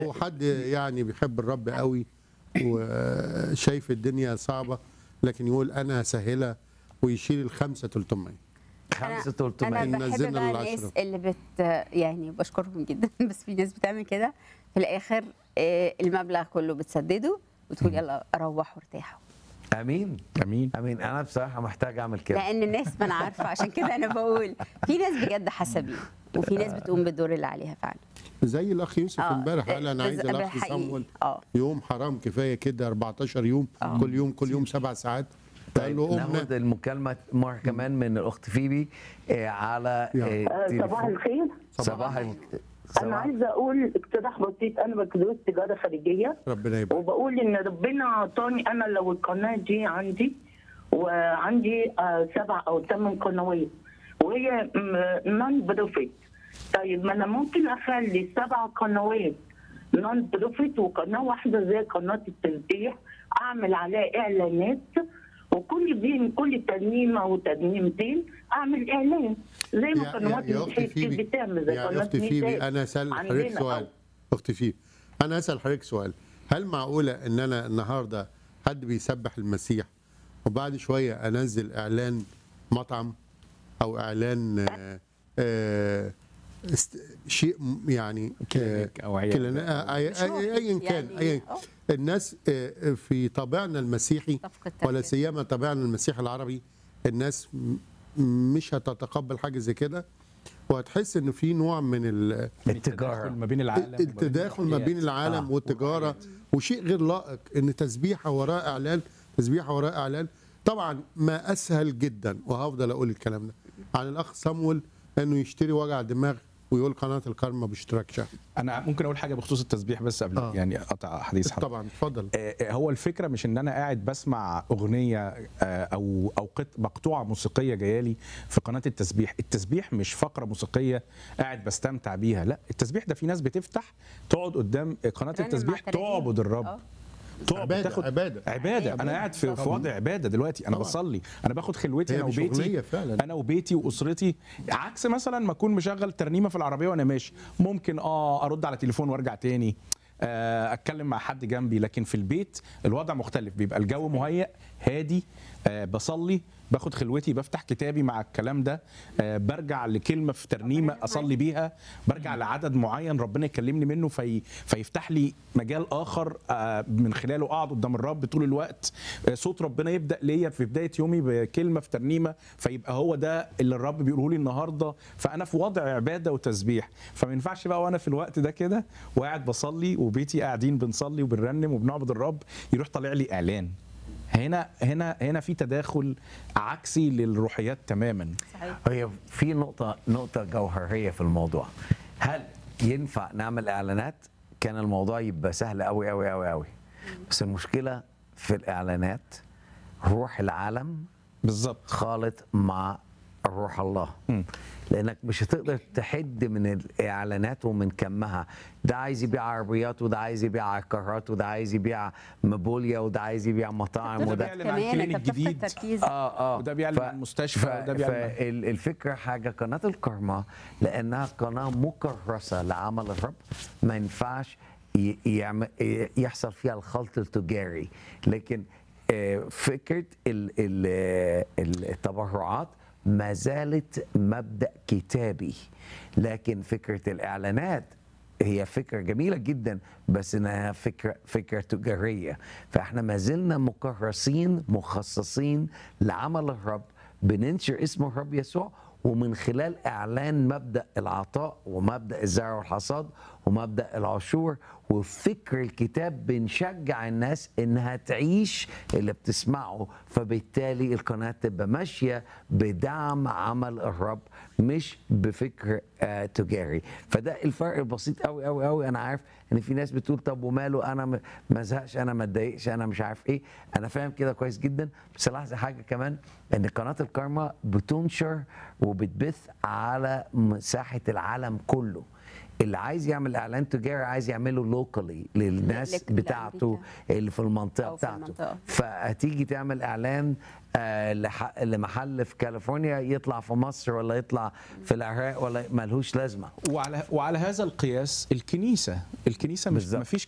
هو حد يعني بيحب الرب قوي وشايف الدنيا صعبة لكن يقول أنا هسهلها ويشيل الخمسة 300 خمسة انا 300 بحب نزلنا بقى للعشرة. الناس اللي بت يعني بشكرهم جدا بس في ناس بتعمل كده في الاخر آه، المبلغ كله بتسدده وتقول يلا روحوا ارتاحوا امين امين امين انا بصراحه محتاج اعمل كده لان الناس ما انا عارفه عشان كده انا بقول في ناس بجد حسابين وفي ناس بتقوم بالدور اللي عليها فعلا زي الأخ يوسف آه، امبارح قال أنا عايز بس- الأخ بالحقيقي. صمول اه يوم حرام كفاية كده 14 يوم كل يوم كل يوم سبع ساعات قال طيب له قوم ناخد نام. المكالمه مره كمان من الاخت فيبي آه، على يلا. آه، آه، تليفون. صباح الخير صباح ال- انا صباح عايزه اقول اقتراح بسيط انا بكالوريوس تجاره خارجيه ربنا يبارك وبقول ان ربنا اعطاني انا لو القناه دي عندي وعندي آه، سبع او ثمان قنوات وهي نون بروفيت طيب ما انا ممكن اخلي سبع قنوات نون بروفيت وقناه واحده زي قناه التسبيح اعمل عليها اعلانات وكل بين كل ترنيمه وترنيمتين اعمل اعلان زي ما يا, قنوات يا, يا أختي المسيح فيبي بتعمل زي يا قناه أختي فيبي ميزان أنا أسأل حضرتك عندنا سؤال أختي فيبي أنا أسأل حضرتك سؤال هل معقولة إن أنا النهاردة حد بيسبح المسيح وبعد شوية أنزل إعلان مطعم أو إعلان آه، آه، است- شيء م- يعني كلينيك أو عيادة. كلينيك- أي- أي- ايا كان يعني، ايا آه. الناس آه، في طبعنا المسيحي تفقد ولا تركيز. سيما طبعنا المسيحي العربي الناس م- مش هتتقبل حاجه زي كده وهتحس انه في نوع من ال- التجاره ما بين العالم وما بين التداخل ما بين الروحيات. العالم آه، والتجاره وشيء غير لائق ان تسبيحه وراء اعلان تسبيحه وراء اعلان طبعا ما اسهل جدا وهفضل اقول الكلام ده عن الاخ صمويل انه يشتري وجع دماغ ويقول قناه الكرمه باشتراك شهري انا ممكن اقول حاجه بخصوص التسبيح بس قبل آه. يعني اقطع حديث حضرتك طبعا اتفضل آه، آه، هو الفكره مش ان انا قاعد بسمع اغنيه آه، او او قط- مقطوعه موسيقيه جايه لي في قناه التسبيح التسبيح مش فقره موسيقيه قاعد بستمتع بيها لا التسبيح ده في ناس بتفتح تقعد قدام قناه ترنم التسبيح مع ترانيم. تعبد الرب آه. تقعد عبادة، تاخد عبادة. عباده انا قاعد في, في وضع عباده دلوقتي انا طبعا. بصلي انا باخد خلوتي هي انا مش وبيتي أغنية فعلا. انا وبيتي واسرتي عكس مثلا ما اكون مشغل ترنيمه في العربيه وانا ماشي ممكن اه ارد على تليفون وارجع تاني آه، اتكلم مع حد جنبي لكن في البيت الوضع مختلف بيبقى الجو مهيأ هادي آه، بصلي باخد خلوتي بفتح كتابي مع الكلام ده آه، برجع لكلمه في ترنيمه اصلي بيها برجع لعدد معين ربنا يكلمني منه في فيفتح لي مجال اخر آه، من خلاله اقعد قدام الرب طول الوقت آه، صوت ربنا يبدا ليا في بدايه يومي بكلمه في ترنيمه فيبقى هو ده اللي الرب بيقوله لي النهارده فانا في وضع عباده وتسبيح فما ينفعش بقى وانا في الوقت ده كده وقاعد بصلي وبيتي قاعدين بنصلي وبنرنم وبنعبد الرب يروح طالع لي اعلان هنا هنا هنا في تداخل عكسي للروحيات تماما صحيح هي في نقطة نقطة جوهرية في الموضوع هل ينفع نعمل إعلانات؟ كان الموضوع يبقى سهل أوي أوي أوي أوي بس المشكلة في الإعلانات روح العالم بالظبط خالط مع روح الله لانك مش هتقدر تحد من الاعلانات ومن كمها ده عايز يبيع عربيات وده عايز يبيع عقارات وده عايز يبيع مبوليا وده عايز يبيع مطاعم ده وده بيعلن عن كمان كلينيك انت بتفقد جديد تركيزك اه اه وده بيعلن عن مستشفى وده بيعلن عن- فالفكره حاجه قناه الكرمه لانها قناه مكرسه لعمل الرب ما ينفعش ي- يعمل يحصل فيها الخلط التجاري لكن آه، فكره ال- ال- التبرعات ما زالت مبدا كتابي لكن فكره الاعلانات هي فكرة جميلة جدا بس انها فكرة فكرة تجارية فاحنا ما زلنا مكرسين مخصصين لعمل الرب بننشر اسم الرب يسوع ومن خلال اعلان مبدا العطاء ومبدا الزرع والحصاد ومبدا العشور وفكر الكتاب بنشجع الناس انها تعيش اللي بتسمعه فبالتالي القناه تبقى ماشيه بدعم عمل الرب مش بفكر آه تجاري فده الفرق البسيط قوي قوي قوي انا عارف ان في ناس بتقول طب وماله انا م- ما ازهقش انا ما اتضايقش انا مش عارف ايه انا فاهم كده كويس جدا بس لاحظ حاجه كمان ان قناه الكارما بتنشر وبتبث على مساحه العالم كله اللي عايز يعمل اعلان تجاري عايز يعمله لوكالي للناس لك- بتاعته لأمريكا. اللي في المنطقه أو في بتاعته المنطقة. فهتيجي تعمل اعلان آه، لح- لمحل في كاليفورنيا يطلع في مصر ولا يطلع في العراق ولا ملهوش لازمه وعلى وعلى هذا القياس الكنيسه الكنيسه مش بالظبط. ما فيش